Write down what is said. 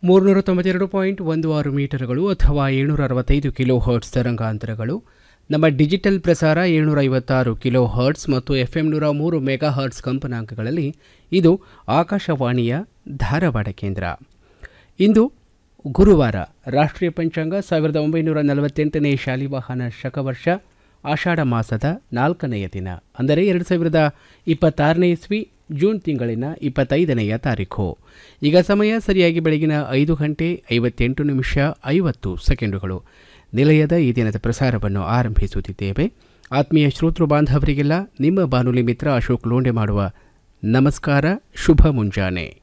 ಮೂರುನೂರ ತೊಂಬತ್ತೆರಡು ಪಾಯಿಂಟ್ ಒಂದು ಆರು ಮೀಟರ್ಗಳು ಅಥವಾ ಏಳ್ನೂರ ಅರವತ್ತೈದು ಕಿಲೋ ಹರ್ಟ್ಸ್ ತರಂಗಾಂತರಗಳು ನಮ್ಮ ಡಿಜಿಟಲ್ ಪ್ರಸಾರ ಏಳ್ನೂರ ಐವತ್ತಾರು ಕಿಲೋ ಹರ್ಟ್ಸ್ ಮತ್ತು ಎಫ್ ಎಂ ನೂರ ಮೂರು ಮೆಗಾ ಹರ್ಟ್ಸ್ ಕಂಪನಾಂಕಗಳಲ್ಲಿ ಇದು ಆಕಾಶವಾಣಿಯ ಧಾರವಾಡ ಕೇಂದ್ರ ಇಂದು ಗುರುವಾರ ರಾಷ್ಟ್ರೀಯ ಪಂಚಾಂಗ ಸಾವಿರದ ಒಂಬೈನೂರ ನಲವತ್ತೆಂಟನೇ ಶಾಲಿವಾಹನ ಶಕವರ್ಷ ಆಷಾಢ ಮಾಸದ ನಾಲ್ಕನೆಯ ದಿನ ಅಂದರೆ ಎರಡು ಸಾವಿರದ ಇಪ್ಪತ್ತಾರನೇ ಇಸ್ವಿ ಜೂನ್ ತಿಂಗಳಿನ ಇಪ್ಪತ್ತೈದನೆಯ ತಾರೀಖು ಈಗ ಸಮಯ ಸರಿಯಾಗಿ ಬೆಳಗಿನ ಐದು ಗಂಟೆ ಐವತ್ತೆಂಟು ನಿಮಿಷ ಐವತ್ತು ಸೆಕೆಂಡುಗಳು ನಿಲಯದ ಈ ದಿನದ ಪ್ರಸಾರವನ್ನು ಆರಂಭಿಸುತ್ತಿದ್ದೇವೆ ಆತ್ಮೀಯ ಶ್ರೋತೃ ಬಾಂಧವರಿಗೆಲ್ಲ ನಿಮ್ಮ ಬಾನುಲಿ ಮಿತ್ರ ಅಶೋಕ್ ಲೋಂಡೆ ಮಾಡುವ ನಮಸ್ಕಾರ ಶುಭ ಮುಂಜಾನೆ